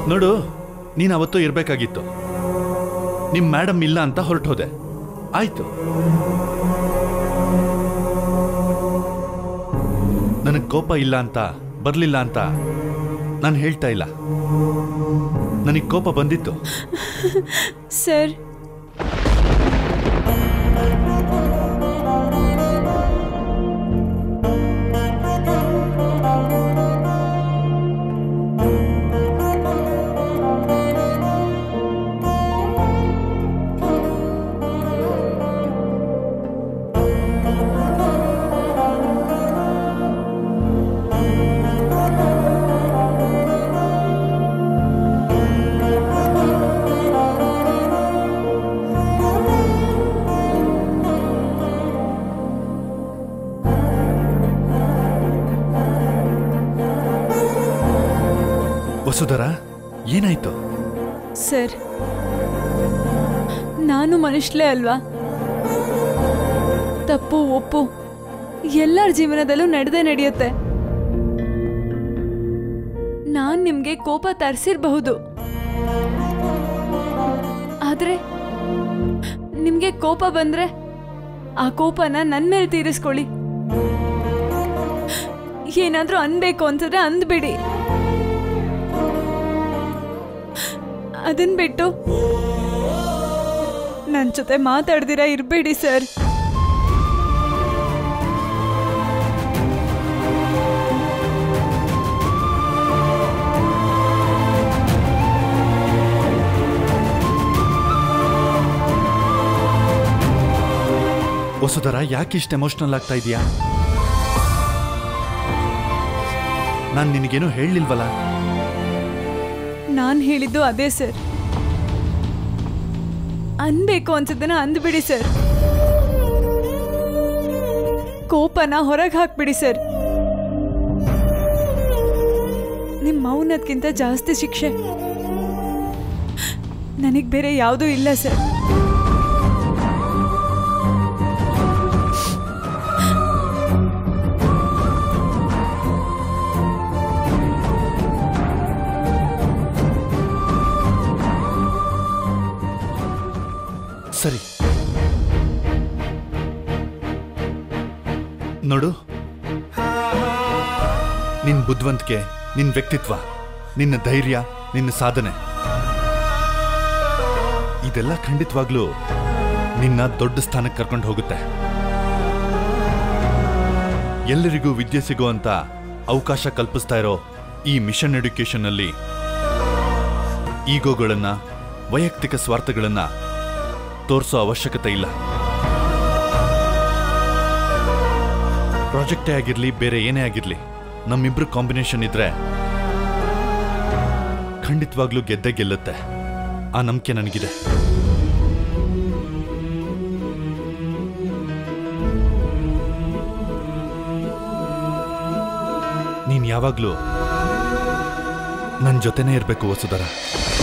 ನೋಡು ನೀನು ಅವತ್ತು ಇರಬೇಕಾಗಿತ್ತು ನಿಮ್ಮ ಮೇಡಮ್ ಇಲ್ಲ ಅಂತ ಹೊರಟೋದೆ ಆಯ್ತು ನನಗೆ ಕೋಪ ಇಲ್ಲ ಅಂತ ಬರಲಿಲ್ಲ ಅಂತ ನಾನು ಹೇಳ್ತಾ ಇಲ್ಲ ನನಗೆ ಕೋಪ ಬಂದಿತ್ತು ಸರ್ ವಸುಧರ ಏನಾಯ್ತು ಸರ್ ನಾನು ಮನುಷ್ಯಲೇ ಅಲ್ವಾ ತಪ್ಪು ಒಪ್ಪು ಎಲ್ಲರ ಜೀವನದಲ್ಲೂ ನಡೆದೇ ನಡೆಯುತ್ತೆ ನಾನ್ ನಿಮ್ಗೆ ಕೋಪ ತರಿಸಿರ್ಬಹುದು ಆದ್ರೆ ನಿಮ್ಗೆ ಕೋಪ ಬಂದ್ರೆ ಆ ಕೋಪನ ನನ್ ಮೇಲೆ ತೀರಿಸ್ಕೊಳ್ಳಿ ಏನಾದ್ರೂ ಅನ್ಬೇಕು ಅಂತಂದ್ರೆ ಅಂದ್ಬಿಡಿ ಅದನ್ ಬಿಟ್ಟು ನನ್ನ ಜೊತೆ ಮಾತಾಡ್ದಿರಾ ಇರ್ಬೇಡಿ ಸರ್ ವಸುಧರ ಯಾಕೆ ಇಷ್ಟು ಎಮೋಷನಲ್ ಆಗ್ತಾ ಇದೆಯಾ ನಾನು ನಿನಗೇನು ಹೇಳಲಿಲ್ವಲ್ಲ ನಾನು ಹೇಳಿದ್ದು ಅದೇ ಸರ್ ಅನ್ಬೇಕು ಅನ್ಸಿದ್ದನ್ನ ಅಂದ್ಬಿಡಿ ಸರ್ ಕೋಪನ ಹೊರಗೆ ಹಾಕ್ಬಿಡಿ ಸರ್ ನಿಮ್ಮ ಮೌನದ್ಕಿಂತ ಜಾಸ್ತಿ ಶಿಕ್ಷೆ ನನಗೆ ಬೇರೆ ಯಾವುದೂ ಇಲ್ಲ ಸರ್ ಸರಿ ನೋಡು ನಿನ್ ಬುದ್ಧಿವಂತಿಕೆ ನಿನ್ ವ್ಯಕ್ತಿತ್ವ ನಿನ್ನ ಧೈರ್ಯ ನಿನ್ನ ಸಾಧನೆ ಇದೆಲ್ಲ ಖಂಡಿತವಾಗ್ಲೂ ನಿನ್ನ ದೊಡ್ಡ ಸ್ಥಾನಕ್ಕೆ ಕರ್ಕೊಂಡು ಹೋಗುತ್ತೆ ಎಲ್ಲರಿಗೂ ವಿದ್ಯೆ ಸಿಗುವಂತ ಅವಕಾಶ ಕಲ್ಪಿಸ್ತಾ ಇರೋ ಈ ಮಿಷನ್ ಎಡ್ಯುಕೇಶನ್ ಅಲ್ಲಿ ಈಗೋಗಳನ್ನ ವೈಯಕ್ತಿಕ ಸ್ವಾರ್ಥಗಳನ್ನ ತೋರಿಸೋ ಅವಶ್ಯಕತೆ ಇಲ್ಲ ಪ್ರಾಜೆಕ್ಟೇ ಆಗಿರ್ಲಿ ಬೇರೆ ಏನೇ ಆಗಿರ್ಲಿ ನಮ್ಮಿಬ್ರು ಕಾಂಬಿನೇಷನ್ ಇದ್ರೆ ಖಂಡಿತವಾಗ್ಲೂ ಗೆದ್ದೇ ಗೆಲ್ಲುತ್ತೆ ಆ ನಂಬಿಕೆ ನನಗಿದೆ ನೀನ್ ಯಾವಾಗ್ಲೂ ನನ್ನ ಜೊತೆನೇ ಇರಬೇಕು ವಸುಧರ